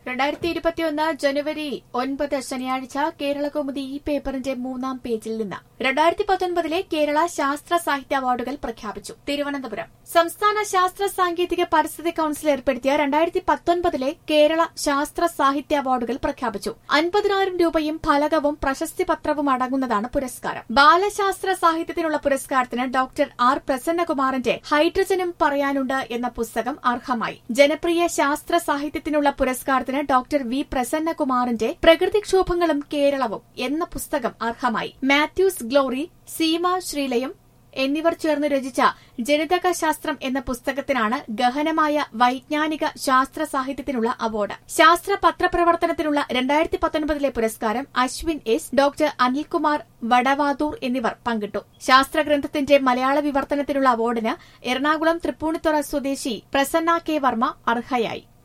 രണ്ടായിരത്തി ഇരുപത്തിയൊന്ന് ജനുവരി ഒൻപത് ശനിയാഴ്ച കേരളകൗമുദി ഈ പേപ്പറിന്റെ മൂന്നാം പേജിൽ നിന്ന് രണ്ടായിരത്തി പത്തൊൻപതിലെ കേരള ശാസ്ത്ര സാഹിത്യ അവാർഡുകൾ പ്രഖ്യാപിച്ചു തിരുവനന്തപുരം സംസ്ഥാന ശാസ്ത്ര സാങ്കേതിക പരിസ്ഥിതി കൌൺസിൽ ഏർപ്പെടുത്തിയ രണ്ടായിരത്തി പത്തൊൻപതിലെ കേരള ശാസ്ത്ര സാഹിത്യ അവാർഡുകൾ പ്രഖ്യാപിച്ചു അൻപതിനായിരം രൂപയും ഫലകവും പ്രശസ്തി പത്രവും അടങ്ങുന്നതാണ് പുരസ്കാരം ബാലശാസ്ത്ര സാഹിത്യത്തിനുള്ള പുരസ്കാരത്തിന് ഡോക്ടർ ആർ പ്രസന്നകുമാറിന്റെ ഹൈഡ്രജനും പറയാനുണ്ട് എന്ന പുസ്തകം അർഹമായി ജനപ്രിയ ശാസ്ത്ര സാഹിത്യത്തിനുള്ള പുരസ്കാരത്തിന് ഡോക്ടർ വി പ്രസന്നകുമാറിന്റെ പ്രകൃതിക്ഷോഭങ്ങളും കേരളവും എന്ന പുസ്തകം അർഹമായി മാത്യൂസ് ഗ്ലോറി സീമ ശ്രീലയം എന്നിവർ ചേർന്ന് രചിച്ച ജനിതക ശാസ്ത്രം എന്ന പുസ്തകത്തിനാണ് ഗഹനമായ വൈജ്ഞാനിക ശാസ്ത്ര സാഹിത്യത്തിനുള്ള അവാർഡ് ശാസ്ത്ര പത്രപ്രവർത്തനത്തിനുള്ള രണ്ടായിരത്തി പത്തൊൻപതിലെ പുരസ്കാരം അശ്വിൻ എസ് ഡോക്ടർ അനിൽകുമാർ വടവാതൂർ എന്നിവർ പങ്കിട്ടു ശാസ്ത്രഗ്രന്ഥത്തിന്റെ മലയാള വിവർത്തനത്തിനുള്ള അവാർഡിന് എറണാകുളം തൃപ്പൂണിത്തുറ സ്വദേശി പ്രസന്ന കെ വർമ്മ അർഹയായി